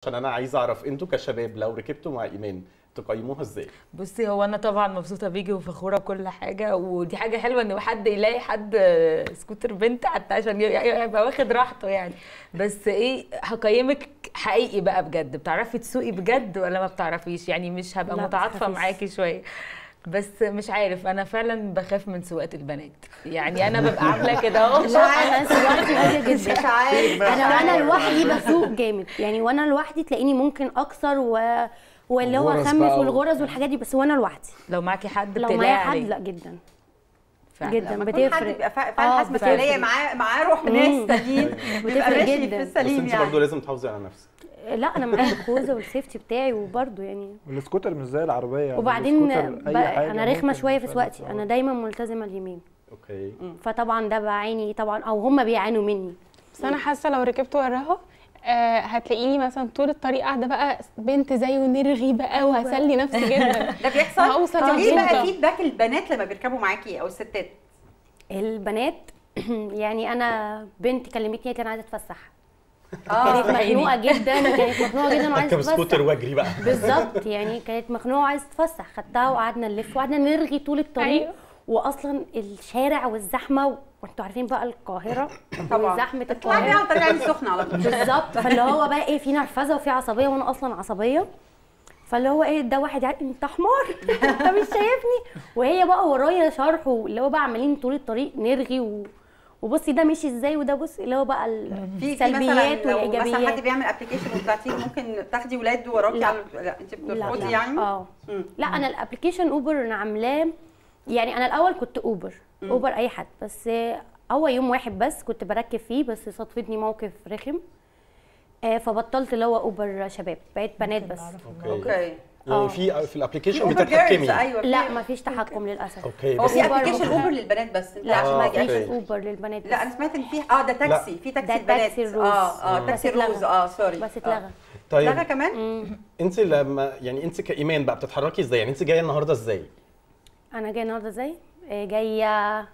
عشان انا عايز اعرف انتوا كشباب لو ركبتوا مع ايمان تقيموها ازاي بصي هو انا طبعا مبسوطه بيكي وفخوره بكل حاجه ودي حاجه حلوه ان حد يلاقي حد سكوتر بنت حتى عشان يبقى واخد راحته يعني بس ايه هقيمك حقيقي بقى بجد بتعرفي تسوقي بجد ولا ما بتعرفيش يعني مش هبقى لا، متعاطفه بتخافيش. معاكي شويه بس مش عارف انا فعلا بخاف من سواقه البنات يعني انا ببقى عامله كده اهو لا انا سواقتي هاديه مش جدا عارف انا وانا لوحدي بسوق جامد يعني وانا لوحدي تلاقيني ممكن اكسر و... واللي هو الغرز اخمس بقى و- والغرز والحاجات دي بس وانا لوحدي لو معاكي حد لو بتلاقي معايا حد عليه لا جدا فعلا. جدا لما يكون حد بتفرق بيبقى فا- آه، فعلا حاسس بتفرق. مسؤوليه معاه معاه روح ناس مم. تانيين بيبقى بتفرق ماشي جدا. في بس السليم انت يعني برضه لازم تحافظي على نفسك لا انا معايا الخوذه والسيفتي بتاعي وبرده يعني السكوتر مش زي العربيه يعني وبعدين السكوتر أي بقى حاجة انا رخمه ممكن شويه في تبقى سواقتي لابسة. انا دايما ملتزمه اليمين اوكي فطبعا ده بعاني طبعا او هم بيعانوا مني بس انا حاسه لو ركبت وراها آه هتلاقيني مثلا طول الطريق قاعده بقى بنت زي ونرغي بقى وهسلي نفسي جدا ده بيحصل هوصل طب ايه بقى مبسوطة. فيدباك البنات لما بيركبوا معاكي او الستات البنات يعني انا بنت كلمتني قالت لي انا عايزه اتفسح اه كانت مخنوقه جدا كانت مخنوقه جدا وعايزه اركب سكوتر تتفسح واجري بقى بالظبط يعني كانت مخنوقه وعايزه تتفسح خدتها وقعدنا نلف وقعدنا نرغي طول الطريق أيوة. واصلا الشارع والزحمه و... وانتوا عارفين بقى القاهره طبعا وزحمه تطلعي بيها القاهره على طريق عين السخنه على طول بالظبط فاللي هو بقى ايه في نرفزه وفي عصبيه وانا اصلا عصبيه فاللي هو ايه ده واحد يعني انت حمار انت مش شايفني وهي بقى ورايا شرح اللي هو بقى عمالين طول الطريق نرغي و... وبصي ده مشي ازاي وده بصي اللي هو بقى في في السلبيات مثلا لو مثلا حد والايجابيات بيعمل ابلكيشن وبتاعتيه ممكن تاخدي ولاد وراكي لا. على لا انت بترفضي يعني اه مم. لا انا الابلكيشن اوبر انا عاملاه يعني انا الاول كنت اوبر اوبر اي حد بس هو يوم واحد بس كنت بركب فيه بس صادفتني موقف رخم آه، فبطلت اللي هو اوبر شباب بقيت بنات بس اوكي اوكي يعني آه. في في في الابلكيشن اوبر جيرلز بتتحكمي ايوه في- لا مفيش تحكم للاسف اوكي هو بس في أوبر ابلكيشن مختلف. اوبر للبنات بس انت لا عشان ما آه، اجي أوكي. مفيش اوبر للبنات لا بس. انا سمعت ان في اه ده تاكسي في تاكسي ده البنات تاكسي الروز. اه اه بس تاكسي اتلغى. الروز اه سوري بس آه. اتلغى طيب اتلغى كمان مم. انت لما يعني انت كايمان بقى بتتحركي ازاي يعني انت جايه النهارده ازاي انا جايه النهارده ازاي آه، جايه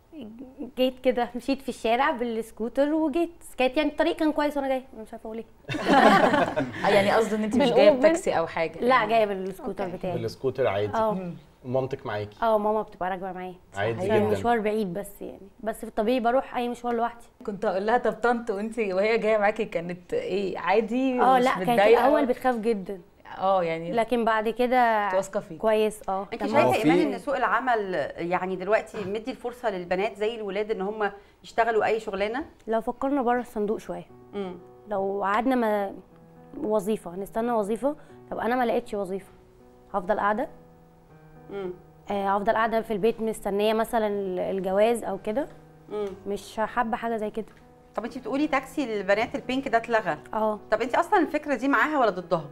جيت كده مشيت في الشارع بالسكوتر وجيت كانت يعني الطريق كان كويس وانا جايه أنا مش عارفه اقول ايه آه، يعني قصدي ان انت مش جايه بالأوبر؟ بتاكسي او حاجه لا جايه بالسكوتر أوكي. بتاعي بالسكوتر عادي اه ومامتك معاكي اه ماما بتبقى راكبه معايا عادي عشان جدا مشوار بعيد بس يعني بس في الطبيعي بروح اي مشوار لوحدي كنت اقول لها طب طنط وانت وهي جايه معاكي كانت ايه عادي اه مش لا كانت متضايقة؟ الاول بتخاف جدا اه يعني لكن بعد كده كنت واثقه فيك كويس اه انت تمام. شايفه في- ايمان ان سوق العمل يعني دلوقتي مدي الفرصه للبنات زي الولاد ان هم يشتغلوا اي شغلانه لو فكرنا بره الصندوق شويه امم لو قعدنا ما وظيفه نستنى وظيفه طب انا ما لقيتش وظيفه هفضل قاعده امم آه، هفضل قاعده في البيت مستنيه مثلا الجواز او كده امم مش حابه حاجه زي كده طب انت بتقولي تاكسي للبنات البينك ده اتلغى اه طب انت اصلا الفكره دي معاها ولا ضدها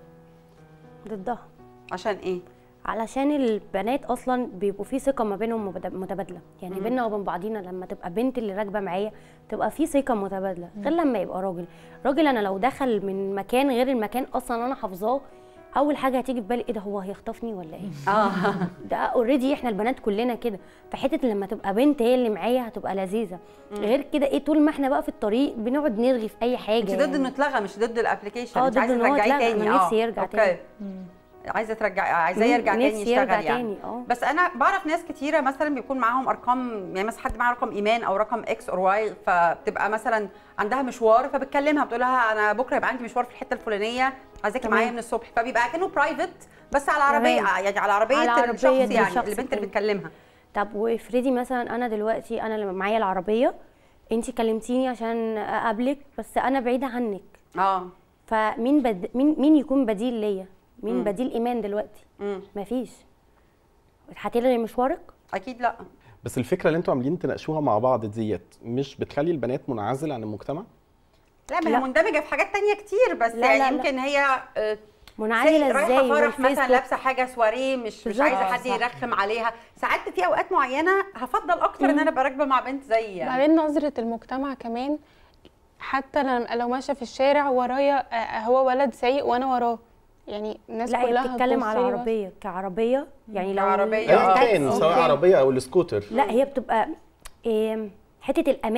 ضدها عشان ايه علشان البنات اصلا بيبقوا في ثقه ما بينهم مبد- متبادله يعني مم. بيننا وبين بعضينا لما تبقى بنت اللي راكبه معايا تبقى في ثقه متبادله غير لما يبقى راجل راجل انا لو دخل من مكان غير المكان اصلا انا حافظاه اول حاجه هتيجي في بالي ايه ده هو هيخطفني ولا ايه اه ده اوريدي احنا البنات كلنا كده فحته لما تبقى بنت هي اللي معايا هتبقى لذيذه غير كده ايه طول ما احنا بقى في الطريق بنقعد نرغي في اي حاجه انت ضد يعني. انه اتلغى مش ضد الابلكيشن اه انت ضد عايزه إن هو ترجعيه اتلغى، تاني أنا اه نفسي يرجع أوكي. تاني. عايزه ترجع عايزاه يرجع تاني نفسي يشتغل يرجع يعني تاني اه بس انا بعرف ناس كتيره مثلا بيكون معاهم ارقام يعني مثلا حد معاه رقم ايمان او رقم اكس اور واي فبتبقى مثلا عندها مشوار فبتكلمها بتقول لها انا بكره يبقى عندي مشوار في الحته الفلانيه عايزاكي تمام. معايا من الصبح فبيبقى كانه برايفت بس على عربيه تمام. يعني على عربيه, على عربية الشخص يعني الشخص البنت اللي التاني. بتكلمها طب وافرضي مثلا انا دلوقتي انا اللي معايا العربيه انت كلمتيني عشان اقابلك بس انا بعيده عنك اه فمين بد... مين مين يكون بديل ليا مين مم. بديل ايمان دلوقتي امم مفيش هتلغي مشوارك اكيد لا بس الفكره اللي انتوا عاملين تناقشوها مع بعض ديت مش بتخلي البنات منعزله عن المجتمع لا ما هي لا. مندمجه في حاجات تانية كتير بس لا، يعني لا، لا. يمكن هي آه، منعزله رايحه ازاي فرح مثلا والفيسبوك- لابسه حاجه سواريه مش مش بالظبط. عايزه آه، حد صح. يرخم عليها ساعات في اوقات معينه هفضل اكتر ان انا ابقى راكبه مع بنت زيي يعني بعدين نظره المجتمع كمان حتى لم- لو ماشيه في الشارع ورايا آه، هو ولد سايق وانا وراه يعني الناس لا هي كلها بتتكلم على هتبص لي بس. عربيه كعربيه يعني لو كعربية، ايا آه. كان سواء أوكي. عربيه او السكوتر لا هي بتبقى إيه حته الامان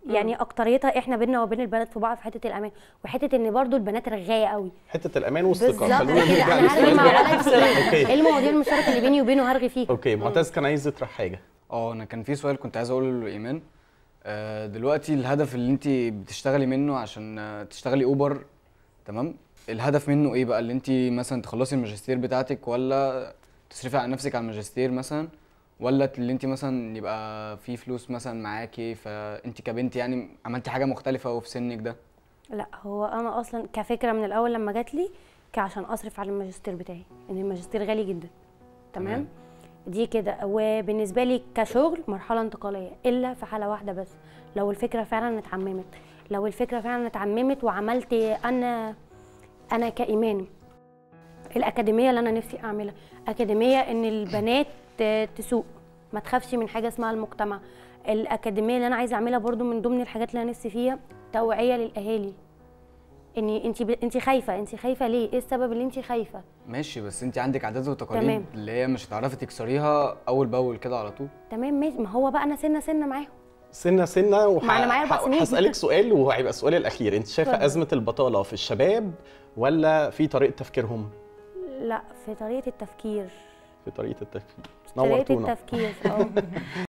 يعني اكتريتها احنا بينا وبين البنات في بعض في حته الامان وحته ان برضو البنات رغايه قوي حته الامان والثقه بالظبط خلونا كده نرجع انا هرغي مع للسؤال ولد فيه اوكي ايه المواضيع المشتركه اللي بيني وبينه هرغي فيها اوكي معتز كان عايز يطرح حاجه اه انا كان في سؤال كنت عايز اقوله لايمان آه، دلوقتي الهدف اللي انت بتشتغلي منه عشان آه، تشتغلي اوبر تمام الهدف منه ايه بقى اللي انت مثلا تخلصي الماجستير بتاعتك ولا تصرفي على نفسك على الماجستير مثلا ولا اللي انت مثلا يبقى في فلوس مثلا معاكي فانت كبنت يعني عملتي حاجه مختلفه وفي سنك ده لا هو انا اصلا كفكره من الاول لما جات لي عشان اصرف على الماجستير بتاعي ان الماجستير غالي جدا تمام تمام. دي كده وبالنسبه لي كشغل مرحله انتقاليه الا في حاله واحده بس لو الفكره فعلا اتعممت لو الفكره فعلا اتعممت وعملت انا انا كايمان الاكاديميه اللي انا نفسي اعملها اكاديميه ان البنات ت- تسوق ما تخافش من حاجه اسمها المجتمع الاكاديميه اللي انا عايزه اعملها برضو من ضمن الحاجات اللي انا نفسي فيها توعيه للاهالي ان انت ب... انت خايفه انت خايفه ليه ايه السبب اللي انت خايفه ماشي بس انت عندك عادات وتقاليد تمام. اللي هي مش هتعرفي تكسريها اول باول كده على طول تمام ماشي ما هو بقى انا سنه سنه معاهم سنه سنه وح... ما أنا معايا أربع ح- سنين. هسألك سؤال وهيبقى السؤال الأخير أنت شايفة اتفضل. أزمة البطالة في الشباب ولا في طريقة تفكيرهم؟ لا في طريقه التفكير في طريقة التفكير طريقه نورتونا التفكير اه